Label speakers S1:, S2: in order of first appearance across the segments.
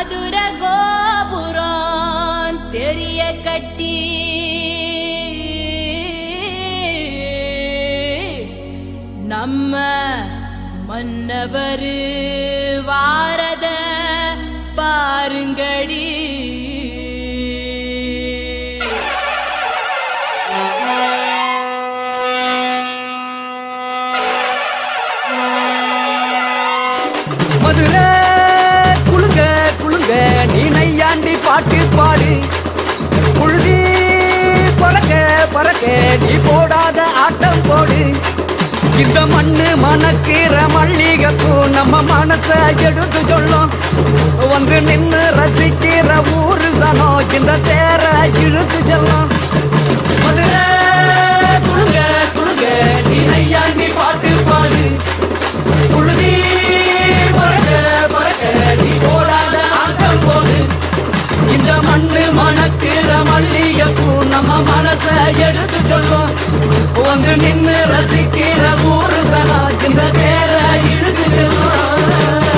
S1: மதுர கோபுரம் தெரிய கட்டி நம்ம மன்னவரு வாரத பாருங்கடி
S2: மதுரை குளுங்க குளுங்க நீ நையாண்டி பாட்டு பாடு புழுதி பறக்க பறக்க நீ போடாத ஆட்டம் போடு இந்த மண்ணு மணக்கிற மல்லிகைப்பூ நம்ம மனச எடுத்து சொல்லும் வந்து நின்னு ரசிக்கிற ஊரு சனம் இந்த தேர இழுத்து செல்லும் மதுரை குளுங்க குளுங்க நீ நையாண்டி பாட்டு பாடு புழுதி பறக்க பறக்க நீ போடாத ஆட்டம் போடு இந்த மண்ணு மணக்கிற மல்லிகைப்பூ நம்ம மனச எடுத்து சொல்லும் வந்து நின்னு ரசிக்கிற ஊரு சனா இந்த தேர இழுத்து செல்லும்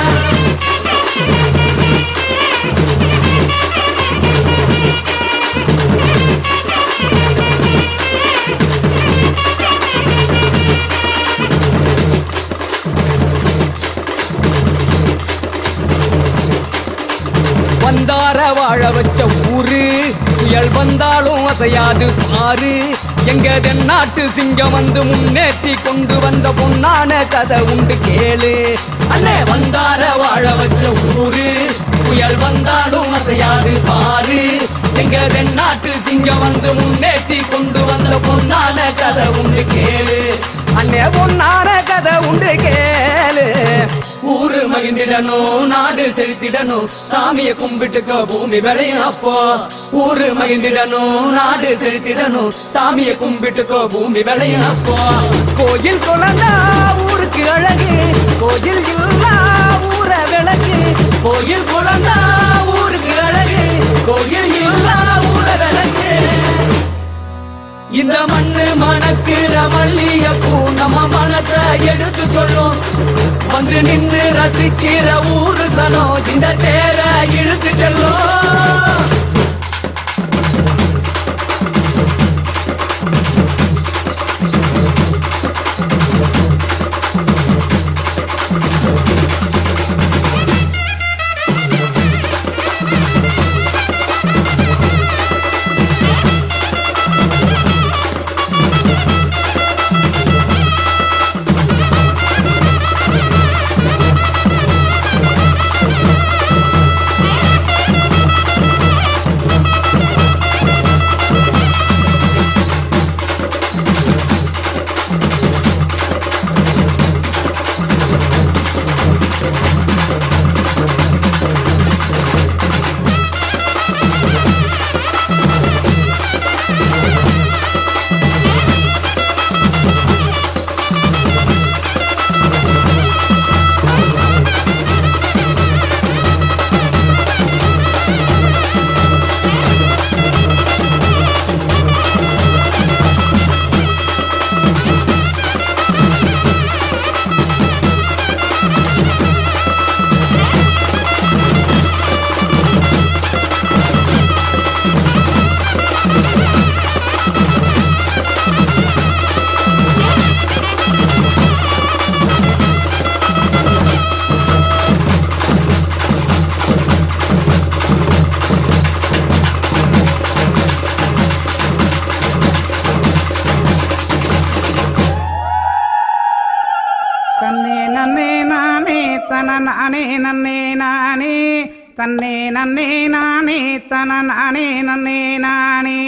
S2: வந்தார வாழ வச்ச ஊரு புயல் வந்தாலும் அசையாது பாரு எங்க தென்னாட்டு சிங்கம் வந்து முன்னேற்றி கொண்டு வந்த பொன்னான கதை உண்டு கேளு அண்ணே வந்தார வாழ வச்ச ஊரு புயல் வந்தாலும் அசையாது பாரு எங்க தென்னாட்டு சிங்கம் வந்து முன்னேற்றி கொண்டு வந்த பொன்னான கதை உண்டு கேளு அண்ணே பொன்னான கதை உண்டு கேளு ஊரு மகிழ்ந்திடணும் நாடு செலுத்திடணும் சாமியை கும்பிட்டுக்க பூமி விளையும் அப்போ ஊரு மகிழ்ந்திடணும் நாடு செலுத்திடணும் சாமியை கும்பிட்டுக்கோ பூமி விளையும் அப்போ கோயில் குழந்தா ஊருக்கு அழகு கோயில் இல்லா ஊர விளக்கு கோயில் குழந்தா ஊருக்கு அழகு கோயில் இல்லா ஊர விளக்கு இந்த மண்ணு மணக்கிற மல்லிகைப்பூ நம்ம மனச எடுத்து சொல்லும் வந்து நின்னு ரசிக்கிற ஊரு சனம் இந்த தேர இழுத்து செல்லும்
S3: தன்னே நன்னே நானே தன நானே நன்னே நானே தன்னே நன்னே நானே தன நானே நன்னே நானே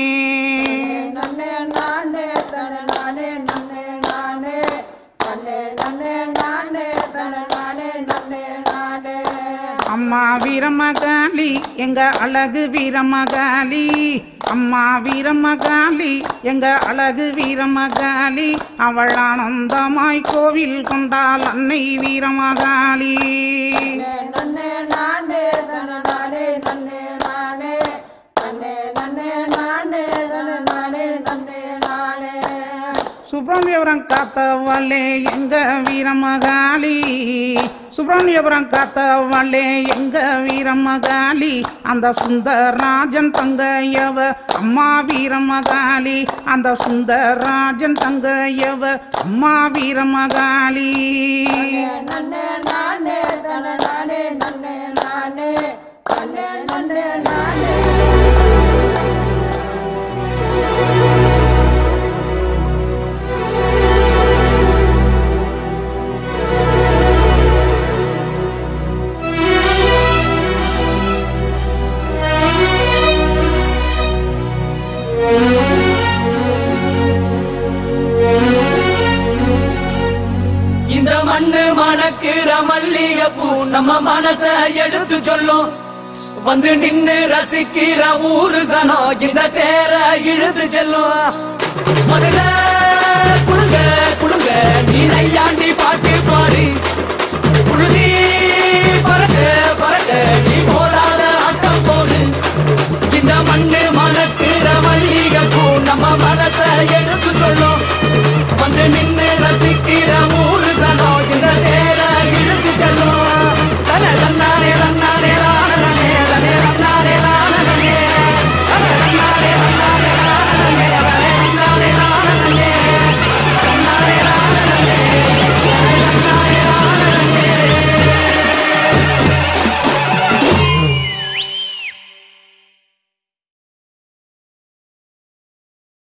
S4: நன்னே நானே தன நானே நன்னே நானே தன்னே நன்னே நானே தன நானே நன்னே நானே
S3: அம்மா வீரமகாளி எங்க அழகு வீரமகாளி அம்மா வீரமகாளி எங்க அழகு வீரமகாளி அவள் ஆனந்தமாய் கோவில் கொண்டாள் அன்னை வீரமகாளி
S4: நன்னே நானே தன நானே நன்னே நானே தன்னே நன்னே நானே தன நானே நன்னே நானே
S3: சுப்பிரமணிய சுப்பிரமணியபுரம் காத்தவளே எங்க வீரமகாளி சுப்பிரமணியபுரம் காத்தவளே எங்க வீரமகாளி அந்த சுந்தரராஜன் தங்கையவ அம்மா வீரமகாளி அந்த சுந்தரராஜன் தங்கையவ அம்மா வீரமகாளி
S4: நன்னே நானே தன நானே நன்னே நானே நன்னே நன்னே நானே
S2: இந்த மண்ணு மணக்கிற மல்லிகைப்பூ நம்ம மனச எடுத்து சொல்லும் வந்து நின்னு ரசிக்கிற ஊரு சனம் இந்த தேர இழுத்து செல்லும் மதுரை